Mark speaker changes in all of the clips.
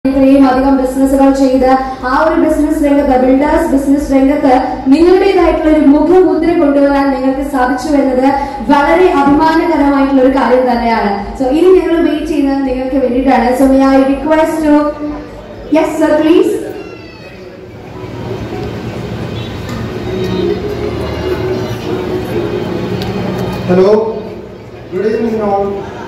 Speaker 1: ഇത്രയും അധികം ബിസിനസ്സുകൾ ചെയ്ത് ആ ഒരു ബിസിനസ് രംഗത്ത് ബിൽഡേഴ്സ് ബിസിനസ് രംഗത്ത് നിങ്ങളുടേതായിട്ടുള്ള ഒരു മുഖമുദ്ര കൊണ്ടുവരാൻ നിങ്ങൾക്ക് സാധിച്ചു എന്നത് വളരെ അഭിമാനകരമായിട്ടുള്ള ഒരു കാര്യം തന്നെയാണ് സോ ഇനി ഞങ്ങൾ വെയിറ്റ് ചെയ്യുന്നത് നിങ്ങൾക്ക് വേണ്ടിയിട്ടാണ് so may I request to yes sir please
Speaker 2: hello good evening all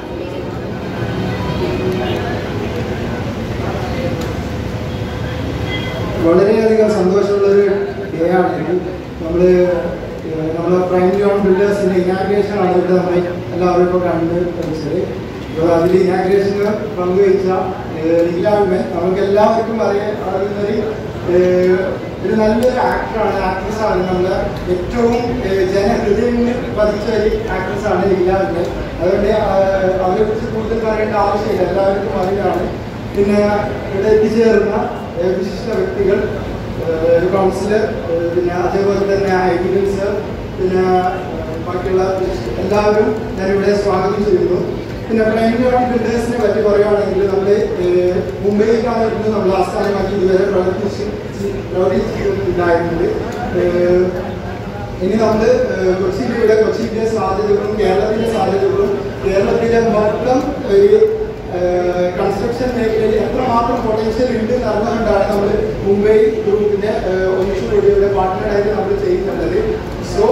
Speaker 2: വളരെയധികം സന്തോഷമുള്ളൊരു ഡേ ആണ് ഇത് നമ്മൾ നമ്മളെ പ്രൈം ജോൺ ബിൽഡേഴ്സിന്റെ ഇനാഗ്രേഷൻ ആണ് ഇവിടെ നമ്മൾ എല്ലാവരും ഇപ്പോൾ കണ്ട് പഠിച്ചത് അപ്പോൾ അതിൽ ഇനാഗ്രേഷൻ പങ്കുവച്ച ലീലാവിനെ നമുക്ക് എല്ലാവർക്കും അറിയാൻ അറിയുന്നൊരു ഏഹ്, ഒരു നല്ലൊരു ആക്ടറാണ് ആക്ട്രസ്സാണ് നമ്മുടെ ഏറ്റവും ഏഹ്, ജനഹൃദയങ്ങളിൽ പതിച്ച ഒരു ആക്ട്രസ്സാണ് ലീലാവിനെ അതുകൊണ്ട് ആ- അവരെ കുറിച്ച് കൂടുതൽ പറയേണ്ട ആവശ്യമില്ല എല്ലാവർക്കും അറിയാണ് പിന്നെ ഇവിടെ എത്തിച്ചേർന്ന ഏഹ്, വിശിഷ്ട വ്യക്തികൾ ഏഹ്, കൗൺസിലർ ഏഹ്, പിന്നെ അതേപോലെ തന്നെ ഹൈബിഡൻസ് പിന്നെ ഏഹ്, ബാക്കിയുള്ള വിശിഷ്ട- എല്ലാവരും ഞാനിവിടെ സ്വാഗതം ചെയ്യുന്നു പിന്നെ പ്രൈമറി ബിൽഡേഴ്സിനെ പറ്റി പറയുകയാണെങ്കിൽ നമ്മൾ മുംബൈയിലാണ് ഇന്ന് നമ്മൾ ആസ്ഥാനമാക്കി ഇതുവരെ പ്രവർത്തിച്ച് പ്രവർത്തിച്ചിട്ടുണ്ടായിരുന്നത് ഏഹ്, ഇനി നമ്മൾ കൊച്ചിയിലൂടെ കൊച്ചിയിലെ സാധ്യതകളും കേരളത്തിലെ സാധ്യതകളും കേരളത്തിലെ മൊത്തം ഒരു കൺസ്ട്രക്ഷൻ മേഖലയിൽ എത്രമാത്രം പൊട്ടൻഷ്യൽ ഉണ്ട് എന്ന് അറിഞ്ഞുകൊണ്ടാണ് നമ്മൾ മുംബൈ ഗ്രൂപ്പിന്റെ ഒന്നിച്ചുകൂടിയുടെ പാർട്ട്ണറായിട്ട് നമ്മൾ ചെയ്യുന്നുള്ളത് സോ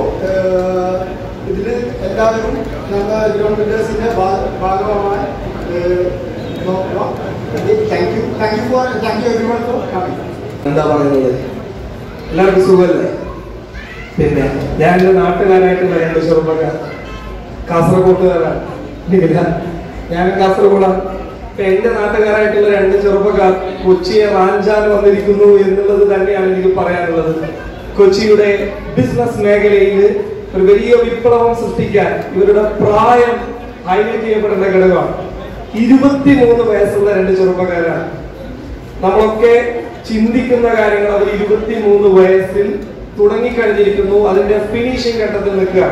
Speaker 2: ഇതിൽ എല്ലാവരും നമ്മൾ ഗ്രോൺ ബിൽഡേഴ്സിന്റെ ഭാഗമായി ഏഹ്, നോക്കുക thank you thank you for thank you everyone for coming
Speaker 3: എന്താ പറയുന്നത് എല്ലാവർക്കും സുഖമല്ലേ പിന്നെ ഞാൻ എൻ്റെ നാട്ടുകാരായിട്ടുള്ള രണ്ട് ചെറുപ്പക്കാർ കാസർഗോട്ടുകാരാണ് ഇല്ല ഞാൻ കാസർഗോഡാണ് ഇപ്പൊ എന്റെ നാട്ടുകാരായിട്ടുള്ള രണ്ട് ചെറുപ്പക്കാർ കൊച്ചിയെ റാഞ്ചാൻ വന്നിരിക്കുന്നു എന്നുള്ളത് തന്നെയാണ് എനിക്ക് പറയാനുള്ളത് കൊച്ചിയുടെ ബിസിനസ് മേഖലയിൽ ഒരു വലിയ വിപ്ലവം സൃഷ്ടിക്കാൻ ഇവരുടെ പ്രായം ഹൈലൈറ്റ് ചെയ്യപ്പെടേണ്ട ഘടകമാണ് ഇരുപത്തിമൂന്ന് വയസ്സുള്ള രണ്ട് ചെറുപ്പക്കാരാണ് നമ്മളൊക്കെ ചിന്തിക്കുന്ന കാര്യങ്ങൾ അവർ ഇരുപത്തിമൂന്ന് വയസ്സിൽ തുടങ്ങിക്കഴിഞ്ഞിരിക്കുന്നു അതിന്റെ ഫിനിഷിംഗ് ഘട്ടത്തിൽ നിൽക്കുക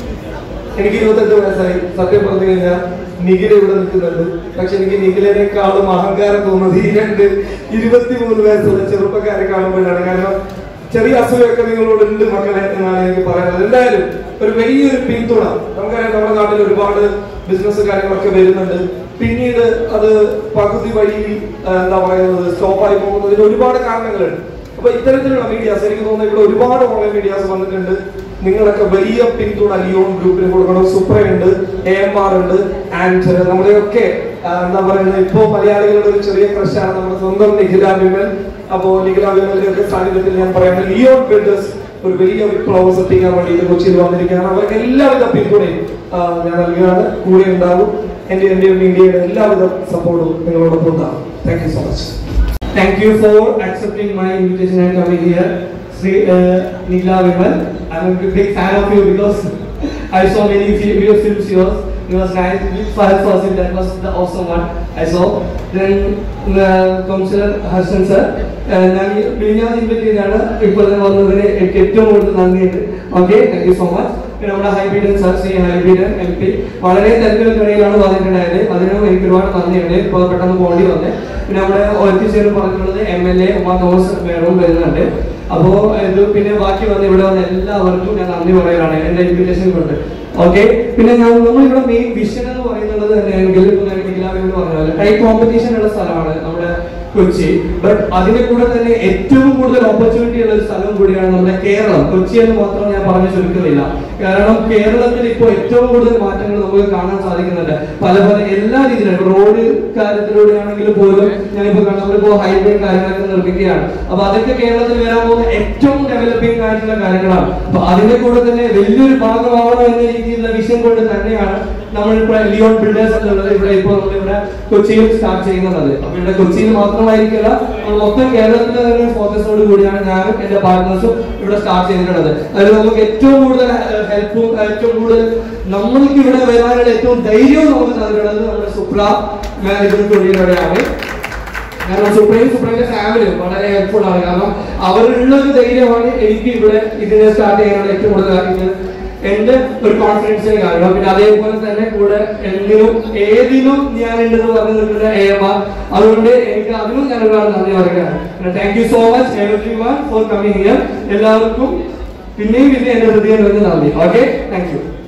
Speaker 3: എനിക്ക് ഇരുപത്തെട്ട് വയസ്സായി സത്യം പറഞ്ഞു കഴിഞ്ഞാൽ നിഖില ഇവിടെ നിൽക്കുന്നുണ്ട് പക്ഷെ എനിക്ക് നിഖിലിനേക്കാളും അഹങ്കാരം തോന്നുന്നത് ഈ രണ്ട് ഇരുപത്തിമൂന്ന് വയസ്സുള്ള ചെറുപ്പക്കാരെ കാണുമ്പോഴാണ് കാരണം ചെറിയ അസുഖമൊക്കെ നിങ്ങളോട് ഉണ്ട് മക്കളെ എന്നാണ് എനിക്ക് പറയാനുള്ളത് എന്തായാലും ഒരു വലിയൊരു പിന്തുണ നമുക്കറിയാം നമ്മുടെ നാട്ടിൽ ഒരുപാട് ബിസിനസ് കാര്യങ്ങളൊക്കെ വരുന്നുണ്ട് പിന്നീട് അത് പകുതി വഴിയിൽ ആ, എന്താ പറയുന്നത് സ്റ്റോപ്പായി പോകുന്നതിന് ഒരുപാട് കാരണങ്ങളുണ്ട് അപ്പൊ ഇത്തരത്തിലുള്ള മീഡിയാസ് എനിക്ക് തോന്നുന്നു ഇവിടെ ഒരുപാട് ഓൺലൈൻ മീഡിയാസ് വന്നിട്ടുണ്ട് നിങ്ങളൊക്കെ വലിയ പിന്തുണ ലിയോൺ ഗ്രൂപ്പിന് കൊടുക്കണം സുപ്രയുണ്ട് എ എം ആർ ഉണ്ട് ആൻഡ് നമ്മുടെയൊക്കെ ആ, എന്താ പറയുന്നത് ഇപ്പോ മലയാളികളുടെ ഒരു ചെറിയ ക്രഷാണ് നമ്മുടെ സ്വന്തം നിഖില വിമൽ അപ്പോ നിഖില വിമലിന്റെ ഒക്കെ സാന്നിധ്യത്തിൽ ഞാൻ പറയുന്നത് ലിയോൺ ബിൽഡേഴ്സ് ഒരു വലിയ വിപ്ലവം സൃഷ്ടിക്കാൻ വേണ്ടി കൊച്ചിയിൽ വന്നിരിക്കുകയാണ് അവർക്ക് എല്ലാവിധ പിന്തുണയും ആ, ഞാൻ നൽകുകയാണ് കൂടെ ഉണ്ടാകും എന്റെ എന്റെ ഇന്ത്യയുടെ എല്ലാവിധ സപ്പോർട്ടും നിങ്ങളോടൊപ്പം ഉണ്ടാകും thank you so much
Speaker 4: Thank you for accepting my invitation and coming here. Sri uh, Nila Vimal, I'm a big fan of you because I saw many fi- video films yours. It was nice. Big fan Fazil, that was the awesome one I saw. Then uh, Councillor Hasan sir, uh, ഞാൻ ഈ മിനിഞ്ഞാന്ന് invite ചെയ്താണ് ഇപ്പോൾ തന്നെ വന്നതിന് എനിക്ക് ഏറ്റവും കൂടുതൽ നന്ദിയുണ്ട് okay thank you so much പിന്നെ നമ്മുടെ Hibi Eden sir Shri Hibi Eden M P വളരെ തിരക്കുകൾക്കിടയിലാണ് വന്നിട്ടുണ്ടായത് അതിനും എനിക്ക് ഒരുപാട് നന്ദിയുണ്ട് ഇപ്പോൾ പെട്ടെന്ന് പോണ്ടി വന്നേ പിന്നെ നമ്മുടെ ഒറ്റച്ചേരും പറഞ്ഞിട്ടുള്ളത് M L A Uma Thomas മേഡവും വരുന്നുണ്ട് അപ്പോ ഇത് പിന്നെ ബാക്കി വന്ന് ഇവിടെ വന്ന എല്ലാവർക്കും ഞാൻ നന്ദി പറയലാണ് എന്റെ ഇൻവിറ്റേഷൻ കൊണ്ട് ഓക്കെ പിന്നെ ഞാൻ നമ്മളിവിടെ മെയിൻ വിഷൻ എന്ന് പറയുന്നത് തന്നെ എങ്കിൽ ഇപ്പൊ ഞാൻ എല്ലാവരും പറഞ്ഞ പോലെ ടൈപ്പ് കോമ്പറ്റീഷൻ ഉള്ള സ്ഥലമാണ് നമ്മുടെ കൊച്ചി ബട്ട് അതിന്റെ കൂടെ തന്നെ ഏറ്റവും കൂടുതൽ ഓപ്പർച്യൂണിറ്റി ഉള്ള ഒരു സ്ഥലം കൂടിയാണ് നമ്മുടെ കേരളം കൊച്ചി എന്ന് മാത്രം ഞാൻ പറഞ്ഞു ചുരുക്കുന്നില്ല കാരണം കേരളത്തിൽ ഇപ്പോൾ ഏറ്റവും കൂടുതൽ മാറ്റങ്ങൾ നമുക്ക് കാണാൻ സാധിക്കുന്നുണ്ട് പല പല എല്ലാ രീതിയിലും ഇപ്പൊ റോഡ് കാര്യത്തിലൂടെ ആണെങ്കിലും പോലും ഞാനിപ്പോ കണ്ടപ്പോൾ ഹൈവേ കാര്യങ്ങളൊക്കെ നിർമ്മിക്കുകയാണ് അപ്പൊ അതൊക്കെ കേരളത്തിൽ വരാൻ പോകുന്ന ഏറ്റവും ഡെവലപ്പിംഗ് ആയിട്ടുള്ള കാര്യങ്ങളാണ് അപ്പൊ അതിന്റെ കൂടെ തന്നെ വലിയൊരു ഭാഗമാവണം എന്ന രീതിയിലുള്ള വിഷയം കൊണ്ട് തന്നെയാണ് നമ്മൾ ഇപ്പോൾ ലിയോൺ ബിൽഡേഴ്സ് എന്നുള്ളത് ഇവിടെ ഇപ്പോൾ നമ്മൾ ഇവിടെ കൊച്ചിയിൽ സ്റ്റാർട്ട് ചെയ്യുന്നത് അപ്പൊ ഇവിടെ കൊച്ചിയിൽ മാത്രമായിരിക്കില്ല നമ്മൾ മൊത്തം കേരളത്തിലെ തന്നെ ഫോക്കസോട് കൂടിയാണ് ഞാനും എന്റെ പാർട്ട്നേഴ്സും ഇവിടെ സ്റ്റാർട്ട് ചെയ്തിട്ടുള്ളത് അതിൽ നമുക്ക് ഏറ്റവും കൂടുതൽ ഹെൽപ്പും ഏറ്റവും കൂടുതൽ നമ്മൾക്ക് ഇവിടെ വരാനുള്ള ഏറ്റവും ധൈര്യവും നമുക്ക് നൽകുന്നത് നമ്മുടെ സുപ്ര മാനേജ്മെന്റ് കൂടിയാണ് കാരണം സുപ്രീം സുപ്രീമിന്റെ ഫാമിലി വളരെ ഹെൽപ്ഫുൾ ആണ് കാരണം അവരുള്ള ഒരു ധൈര്യമാണ് എനിക്ക് ഇവിടെ ഇതിനെ സ്റ്റാർട്ട് ചെയ്യാനുള്ള ഏറ്റവും കൂടുതൽ ഇത് എന്റെ ഒരു കോൺഫിഡൻസിന് കാരണം പിന്നെ അതേപോലെ തന്നെ കൂടെ എന്തിനും ഏതിനും ഞാൻ ഉണ്ടെന്ന് പറഞ്ഞു നിൽക്കുന്ന ഏമ അതുകൊണ്ട് എനിക്ക് അതിനും ഞാൻ ഒരുപാട് നന്ദി പറയുകയാണ് thank you so much everyone for coming here എല്ലാവർക്കും പിന്നെയും പിന്നെ എന്റെ ഹൃദയം നിറഞ്ഞ നന്ദി ഓക്കെ താങ്ക് യു